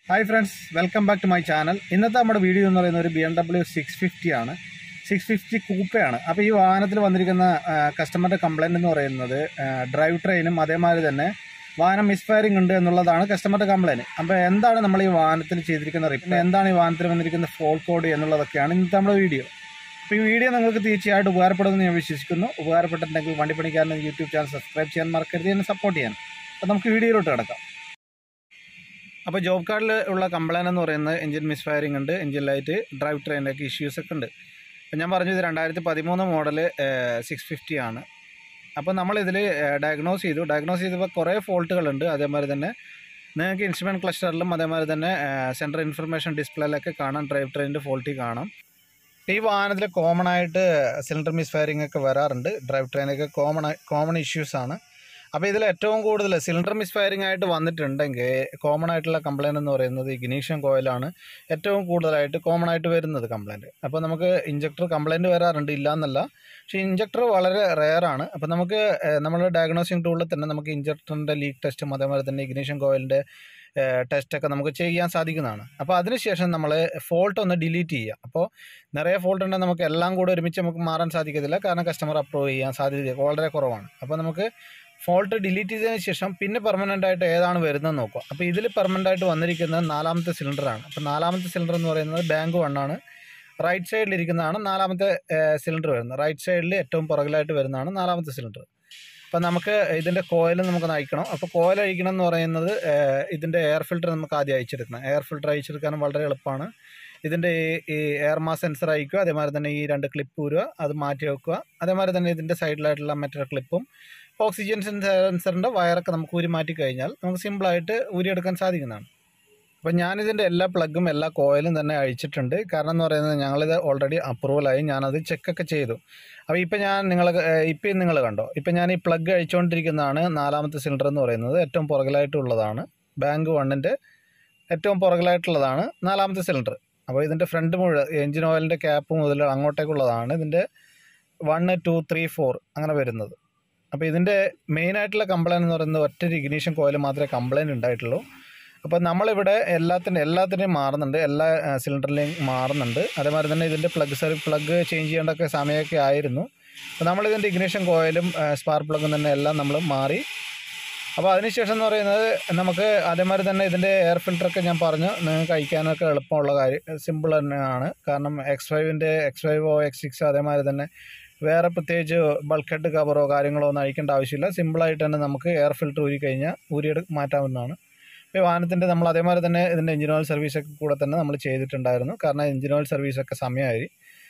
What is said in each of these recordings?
hi friends welcome back to my channel ഇന്നത്തെ നമ്മുടെ video എന്ന് പറയുന്നത് ഒരു B M W six fifty ആണ് സിക്സ് ഫിഫ്റ്റി കൂപ്പയാണ് അപ്പോൾ ഈ വാഹനത്തിൽ വന്നിരിക്കുന്ന കസ്റ്റമറുടെ കംപ്ലൈൻറ്റ് എന്ന് പറയുന്നത് ഡ്രൈവ് ട്രെയിനും അതേമാതിരി തന്നെ വാഹനം മിസ്ഫയറിംഗ് ഉണ്ട് എന്നുള്ളതാണ് കസ്റ്റമറുടെ കംപ്ലൈൻറ്റ് അപ്പോൾ എന്താണ് നമ്മൾ ഈ വാഹനത്തിൽ ചെയ്തിരിക്കുന്ന റിപ്പ് എന്താണ് ഈ വാഹനത്തിൽ വന്നിരിക്കുന്ന ഫോൾ കോഡ് എന്നുള്ളതൊക്കെയാണ് ഇന്നത്തെ നമ്മുടെ വീഡിയോ അപ്പോൾ ഈ വീഡിയോ നിങ്ങൾക്ക് തീർച്ചയായിട്ടും ഉപകാരപ്പെടുമെന്ന് ഞാൻ വിശ്വസിക്കുന്നു ഉപകാരപ്പെട്ടിട്ടുണ്ടെങ്കിൽ വണ്ടി പണിക്കാരൻ യൂട്യൂബ് ചാനൽ സബ്സ്ക്രൈബ് ചെയ്യാൻ മറക്കരുത് എന്നെ സപ്പോർട്ട് ചെയ്യാൻ അപ്പോൾ നമുക്ക് വീഡിയോയിലോട്ട് കിടക്കാം അപ്പോൾ ജോബ് കാർഡിൽ ഉള്ള കംപ്ലൈൻറ്റ് എന്ന് പറയുന്നത് എഞ്ചിൻ മിസ്ഫയറിംഗ് ഉണ്ട് എഞ്ചിൻ ലൈറ്റ് ഡ്രൈവ് ട്രെയിൻ്റെ ഒക്കെ ഇഷ്യൂസ് ഒക്കെ ഉണ്ട് അപ്പോൾ ഞാൻ പറഞ്ഞു ഇത് രണ്ടായിരത്തി പതിമൂന്ന് മോഡൽ സിക്സ് ഫിഫ്റ്റി ആണ് അപ്പോൾ നമ്മളിതിൽ ഡയഗ്നോസ് ചെയ്തു ഡയഗ്നോസ് ചെയ്തപ്പോൾ കുറേ ഫോൾട്ടുകളുണ്ട് അതേമാതിരി തന്നെ നിങ്ങൾക്ക് ഇൻസ്ട്രുമെൻറ്റ് ക്ലസ്റ്ററിലും അതേമാതിരി തന്നെ സെൻട്രൽ ഇൻഫർമേഷൻ ഡിസ്പ്ലേയിലൊക്കെ കാണാം ഡ്രൈവ് ട്രെയിനിൻ്റെ ഫോൾട്ടി കാണാം ഈ വാഹനത്തിൽ കോമൺ ആയിട്ട് സിലിണ്ടർ മിസ്ഫയറിംഗ് ഒക്കെ വരാറുണ്ട് ഡ്രൈവ് ട്രെയിനൊക്കെ കോമൺ കോമൺ ഇഷ്യൂസ് ആണ് അപ്പോൾ ഇതിൽ ഏറ്റവും കൂടുതൽ സിലിണ്ടർ മിസ്ഫയറിംഗ് ആയിട്ട് വന്നിട്ടുണ്ടെങ്കിൽ കോമൺ ആയിട്ടുള്ള കംപ്ലയിൻറ്റ് എന്ന് പറയുന്നത് ഇഗ്നീഷ്യൻ കോയിലാണ് ഏറ്റവും കൂടുതലായിട്ട് കോമൺ ആയിട്ട് വരുന്നത് കംപ്ലയിൻറ്റ് അപ്പോൾ നമുക്ക് ഇഞ്ചക്ടർ കംപ്ലയിൻറ്റ് വരാറുണ്ട് ഇല്ല എന്നല്ല പക്ഷേ ഇഞ്ചക്ടർ വളരെ റെയറാണ് അപ്പോൾ നമുക്ക് നമ്മൾ ഡയഗ്നോസിങ് ടൂളിൽ തന്നെ നമുക്ക് ഇഞ്ചക്ടറിൻ്റെ ലീക്ക് ടെസ്റ്റും അതേപോലെ തന്നെ ഇഗ്നീഷ്യൻ കോയിലിൻ്റെ ടെസ്റ്റൊക്കെ നമുക്ക് ചെയ്യാൻ സാധിക്കുന്നതാണ് അപ്പോൾ അതിനുശേഷം നമ്മൾ ഫോൾട്ട് ഒന്ന് ഡിലീറ്റ് ചെയ്യുക അപ്പോൾ നിറയെ ഫോൾട്ട് ഉണ്ടെങ്കിൽ നമുക്ക് എല്ലാം കൂടെ ഒരുമിച്ച് നമുക്ക് മാറാൻ സാധിക്കത്തില്ല കാരണം കസ്റ്റമർ അപ്രൂവ് ചെയ്യാൻ സാധ്യത വളരെ കുറവാണ് അപ്പോൾ നമുക്ക് ഫോൾട്ട് ഡിലീറ്റ് ചെയ്തതിന് ശേഷം പിന്നെ പെർമനൻ്റ് ആയിട്ട് ഏതാണ് വരുന്നത് നോക്കുക അപ്പോൾ ഇതിൽ പെർമനൻ്റ് ആയിട്ട് വന്നിരിക്കുന്നത് നാലാമത്തെ സിലിണ്ടറാണ് അപ്പോൾ നാലാമത്തെ സിലിണ്ടർ എന്ന് പറയുന്നത് ബാങ്ക് വണ്ണാണ് റൈറ്റ് സൈഡിൽ ഇരിക്കുന്നതാണ് നാലാമത്തെ സിലിണ്ടർ വരുന്നത് റൈറ്റ് സൈഡിൽ ഏറ്റവും പുറകിലായിട്ട് വരുന്നതാണ് നാലാമത്തെ സിലിണ്ടർ അപ്പോൾ നമുക്ക് ഇതിൻ്റെ കോയിൽ നമുക്ക് നയിക്കണം അപ്പോൾ കോയിൽ അഴിക്കണം എന്ന് പറയുന്നത് ഇതിൻ്റെ എയർ ഫിൽറ്റർ നമുക്ക് ആദ്യം അയച്ചെടുക്കണം എയർ ഫിൽറ്റർ അയച്ചെടുക്കാനും വളരെ എളുപ്പമാണ് ഇതിൻ്റെ ഈ ഈ എയർ മാസ് സെൻസർ അയക്കുക അതേമാതിരി തന്നെ ഈ രണ്ട് ക്ലിപ്പ് ഊരുക അത് മാറ്റി വെക്കുക അതേമാതിരി തന്നെ ഇതിൻ്റെ സൈഡിലായിട്ടുള്ള മറ്റൊരു ക്ലിപ്പും ഓക്സിജൻ സെൻസറിൻ്റെ വയറൊക്കെ നമുക്ക് ഊരി മാറ്റി കഴിഞ്ഞാൽ നമുക്ക് സിമ്പിളായിട്ട് ഊരിയെടുക്കാൻ സാധിക്കുന്നതാണ് അപ്പോൾ ഞാനിതിൻ്റെ എല്ലാ പ്ലഗും എല്ലാ കോയിലും തന്നെ അഴിച്ചിട്ടുണ്ട് കാരണം എന്ന് പറയുന്നത് ഞങ്ങളിത് ഓൾറെഡി അപ്രൂവലായി ഞാനത് ചെക്കൊക്കെ ചെയ്തു അപ്പോൾ ഇപ്പോൾ ഞാൻ നിങ്ങൾ ഇപ്പം നിങ്ങൾ കണ്ടോ ഇപ്പം ഞാൻ ഈ പ്ലഗ് അഴിച്ചുകൊണ്ടിരിക്കുന്നതാണ് നാലാമത്തെ സിലിണ്ടർ എന്ന് പറയുന്നത് ഏറ്റവും പുറകിലായിട്ടുള്ളതാണ് ബാങ്ക് വണ്ണിൻ്റെ ഏറ്റവും പുറകിലായിട്ടുള്ളതാണ് നാലാമത്തെ സിലിണ്ടർ അപ്പോൾ ഇതിൻ്റെ ഫ്രണ്ട് മുഴുവൻ എഞ്ചിൻ ഓയിലിൻ്റെ ക്യാപ്പ് മുതൽ അങ്ങോട്ടേക്കുള്ളതാണ് ഇതിൻ്റെ വണ്ണ് ടു ത്രീ ഫോർ അങ്ങനെ വരുന്നത് അപ്പോൾ ഇതിൻ്റെ മെയിനായിട്ടുള്ള കംപ്ലയിൻറ്റ് എന്ന് പറയുന്നത് ഒറ്റ ഇഗ്നീഷൻ കോയിൽ മാത്രമേ കംപ്ലയിൻറ്റ് ഉണ്ടായിട്ടുള്ളൂ അപ്പോൾ നമ്മളിവിടെ എല്ലാത്തിനും എല്ലാത്തിനെയും മാറുന്നുണ്ട് എല്ലാ സിലിണ്ടറിലെയും മാറുന്നുണ്ട് അതേമാതിരി തന്നെ ഇതിൻ്റെ പ്ലഗ് സെറി പ്ലഗ് ചേഞ്ച് ചെയ്യേണ്ടൊക്കെ സമയമൊക്കെ ആയിരുന്നു അപ്പോൾ നമ്മളിതിൻ്റെ ഇഗ്നീഷൻ കോയിലും സ്പാർക്ക് പ്ലഗും തന്നെ എല്ലാം നമ്മൾ മാറി അപ്പോൾ അതിനുശേഷം എന്ന് പറയുന്നത് നമുക്ക് അതേമാതിരി തന്നെ ഇതിൻ്റെ എയർ ഫിൽറ്ററൊക്കെ ഞാൻ പറഞ്ഞു നിങ്ങൾക്ക് അയക്കാനൊക്കെ എളുപ്പമുള്ള കാര്യം സിമ്പിൾ തന്നെയാണ് കാരണം എക്സ് ഫൈവിൻ്റെ എക്സ് ഫൈവോ എക്സ് സിക്സോ അതേമാതിരി തന്നെ വേറെ പ്രത്യേകിച്ച് ബൾക്ക് ഹെഡ് കവറോ കാര്യങ്ങളോ ഒന്നും അഴിക്കേണ്ട ആവശ്യമില്ല സിമ്പിളായിട്ട് തന്നെ നമുക്ക് എയർ ഫിൽറ്റർ ഊരി കഴിഞ്ഞാൽ ഊരിയെടു മാറ്റാവുന്നതാണ് ഇപ്പോൾ വാഹനത്തിൻ്റെ നമ്മൾ അതേമാതിരി തന്നെ ഇതിൻ്റെ എഞ്ചിൻ ഓയിൽ സർവീസൊക്കെ കൂടെ തന്നെ നമ്മൾ ചെയ്തിട്ടുണ്ടായിരുന്നു കാരണം എഞ്ചിൻ ഓയിൽ സർവീസൊക്കെ സമയമായി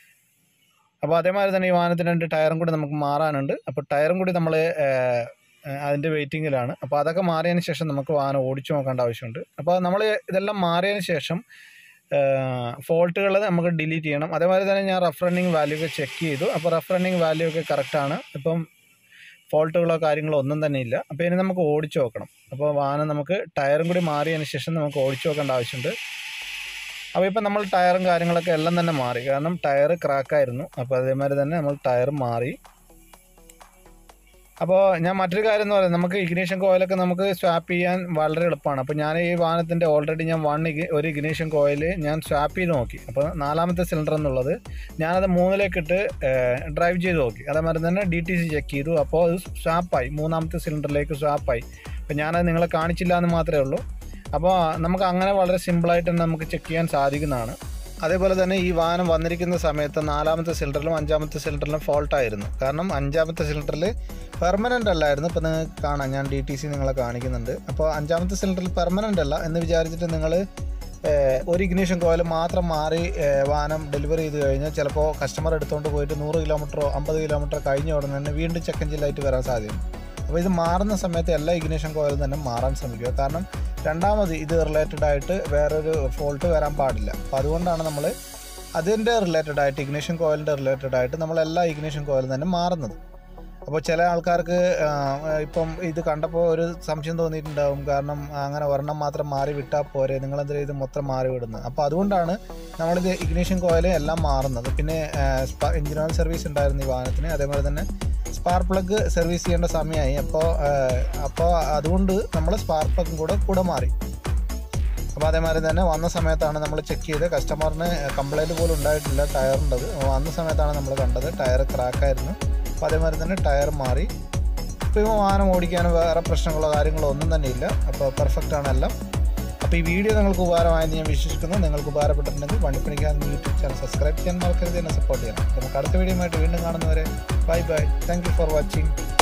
അപ്പോൾ അതേമാതിരി തന്നെ ഈ വാഹനത്തിന് രണ്ട് ടയറും കൂടി നമുക്ക് മാറാനുണ്ട് അപ്പോൾ ടയറും കൂടി നമ്മൾ അതിൻ്റെ വെയിറ്റിങ്ങിലാണ് അപ്പോൾ അതൊക്കെ മാറിയതിന് ശേഷം നമുക്ക് വാഹനം ഓടിച്ചു നോക്കേണ്ട ആവശ്യമുണ്ട് അപ്പോൾ നമ്മൾ ഇതെല്ലാം മാറിയതിന് ശേഷം ഫോൾട്ടുകൾ നമുക്ക് ഡിലീറ്റ് ചെയ്യണം അതേമാതിരി തന്നെ ഞാൻ റഫ് റണ്ണിങ് വാല്യൂ ഒക്കെ ചെക്ക് ചെയ്തു അപ്പോൾ റഫ് റണ്ണിങ് വാല്യൂ ഒക്കെ കറക്റ്റാണ് ഇപ്പം ഫോൾട്ടുകളോ കാര്യങ്ങളോ ഒന്നും തന്നെ ഇല്ല അപ്പോൾ ഇനി നമുക്ക് ഓടിച്ചു നോക്കണം അപ്പോൾ വാഹനം നമുക്ക് ടയറും കൂടി മാറിയതിന് ശേഷം നമുക്ക് ഓടിച്ചു നോക്കേണ്ട ആവശ്യമുണ്ട് അപ്പോൾ ഇപ്പം നമ്മൾ ടയറും കാര്യങ്ങളൊക്കെ എല്ലാം തന്നെ മാറി കാരണം ടയർ ക്രാക്കായിരുന്നു അപ്പോൾ അതേമാതിരി തന്നെ നമ്മൾ ടയർ മാറി അപ്പോൾ ഞാൻ മറ്റൊരു കാര്യം എന്ന് പറയുന്നത് നമുക്ക് ഇഗ്നീഷ്യൻ കോയിലൊക്കെ നമുക്ക് സ്വാപ്പ് ചെയ്യാൻ വളരെ എളുപ്പമാണ് അപ്പോൾ ഞാൻ ഈ വാഹനത്തിൻ്റെ ഓൾറെഡി ഞാൻ വൺ ഒരു ഇഗ്നീഷ്യൻ കോയിൽ ഞാൻ സ്വാപ്പ് ചെയ്ത് നോക്കി അപ്പോൾ നാലാമത്തെ സിലിണ്ടർ എന്നുള്ളത് ഞാനത് മൂന്നിലേക്കിട്ട് ഡ്രൈവ് ചെയ്ത് നോക്കി അതേമാതിരി തന്നെ ഡി ടി സി ചെക്ക് ചെയ്തു അപ്പോൾ അത് സ്വാപ്പായി മൂന്നാമത്തെ സിലിണ്ടറിലേക്ക് സ്വാപ്പായി അപ്പോൾ ഞാനത് നിങ്ങളെ കാണിച്ചില്ല എന്ന് മാത്രമേ ഉള്ളൂ അപ്പോൾ നമുക്ക് അങ്ങനെ വളരെ സിമ്പിളായിട്ട് തന്നെ നമുക്ക് ചെക്ക് ചെയ്യാൻ സാധിക്കുന്നതാണ് അതേപോലെ തന്നെ ഈ വാഹനം വന്നിരിക്കുന്ന സമയത്ത് നാലാമത്തെ സിലിണ്ടറിലും അഞ്ചാമത്തെ സിലിണ്ടറിലും ഫോൾട്ടായിരുന്നു കാരണം അഞ്ചാമത്തെ സിലിണ്ടറിൽ പെർമനൻ്റ് അല്ലായിരുന്നു ഇപ്പോൾ നിങ്ങൾക്ക് കാണാം ഞാൻ ഡി ടി സി നിങ്ങളെ കാണിക്കുന്നുണ്ട് അപ്പോൾ അഞ്ചാമത്തെ സിലിണ്ടറിൽ പെർമനൻ്റ് അല്ല എന്ന് വിചാരിച്ചിട്ട് നിങ്ങൾ ഒരു ഇഗ്നീഷൻ കോയിൽ മാത്രം മാറി വാഹനം ഡെലിവറി ചെയ്ത് കഴിഞ്ഞാൽ ചിലപ്പോൾ കസ്റ്റമർ എടുത്തുകൊണ്ട് പോയിട്ട് നൂറ് കിലോമീറ്ററോ അമ്പത് കിലോമീറ്ററോ കഴിഞ്ഞ ഉടനെ തന്നെ വീണ്ടും ചെക്ക് എഞ്ചിലായിട്ട് വരാൻ സാധ്യതയുണ്ട് അപ്പോൾ ഇത് മാറുന്ന സമയത്ത് എല്ലാ ഇഗ്നീഷൻ കോയിലും തന്നെ മാറാൻ ശ്രമിക്കുക കാരണം രണ്ടാമത് ഇത് റിലേറ്റഡ് ആയിട്ട് വേറൊരു ഫോൾട്ട് വരാൻ പാടില്ല അപ്പോൾ അതുകൊണ്ടാണ് നമ്മൾ അതിൻ്റെ റിലേറ്റഡ് ആയിട്ട് ഇഗ്നീഷൻ കോയിലിൻ്റെ റിലേറ്റഡ് ആയിട്ട് നമ്മൾ എല്ലാ ഇഗ്നീഷൻ കോയിലും തന്നെ മാറുന്നത് അപ്പോൾ ചില ആൾക്കാർക്ക് ഇപ്പം ഇത് കണ്ടപ്പോൾ ഒരു സംശയം തോന്നിയിട്ടുണ്ടാവും കാരണം അങ്ങനെ ഒരെണ്ണം മാത്രം മാറി വിട്ടാൽ പോരെ നിങ്ങളെന്തിനാ ഇത് മൊത്തം മാറി വിടുന്നത് അപ്പോൾ അതുകൊണ്ടാണ് നമ്മളിത് ഇഗ്നീഷൻ കോയിൽ എല്ലാം മാറുന്നത് പിന്നെ എഞ്ചിൻ ഓയിൽ സർവീസ് ഉണ്ടായിരുന്നു ഈ വാഹനത്തിന് അതേപോലെ തന്നെ സ്പാർക്ക് പ്ലഗ് സർവീസ് ചെയ്യേണ്ട സമയമായി അപ്പോൾ അപ്പോൾ അതുകൊണ്ട് നമ്മൾ സ്പാർക്ക് പ്ലഗും കൂടെ കൂടെ മാറി അപ്പോൾ അതേമാതിരി തന്നെ വന്ന സമയത്താണ് നമ്മൾ ചെക്ക് ചെയ്ത് കസ്റ്റമറിന് കംപ്ലൈൻറ്റ് പോലും ഉണ്ടായിട്ടില്ല ടയറിൻ്റെത് വന്ന സമയത്താണ് നമ്മൾ കണ്ടത് ടയർ ക്രാക്കായിരുന്നു അപ്പോൾ അതേമാതിരി തന്നെ ടയർ മാറി ഇപ്പോൾ ഈ വാഹനം ഓടിക്കാൻ വേറെ പ്രശ്നങ്ങളോ കാര്യങ്ങളോ ഒന്നും തന്നെ ഇല്ല അപ്പോൾ പെർഫെക്റ്റ് ആണ് എല്ലാം അപ്പോൾ ഈ വീഡിയോ നിങ്ങൾക്ക് ഉപകാരമായെന്ന് ഞാൻ വിശ്വസിക്കുന്നു നിങ്ങൾക്ക് ഉപകാരപ്പെട്ടിട്ടുണ്ടെങ്കിൽ വണ്ടിപ്പണിക്കാരൻ യൂട്യൂബ് ചാനൽ സബ്സ്ക്രൈബ് ചെയ്യാൻ മറക്കരുത് എന്നെ സപ്പോർട്ട് ചെയ്യണം നമുക്ക് അടുത്ത വീഡിയോ ആയിട്ട് വീണ്ടും കാണുന്നവരെ bye bye thank you for watching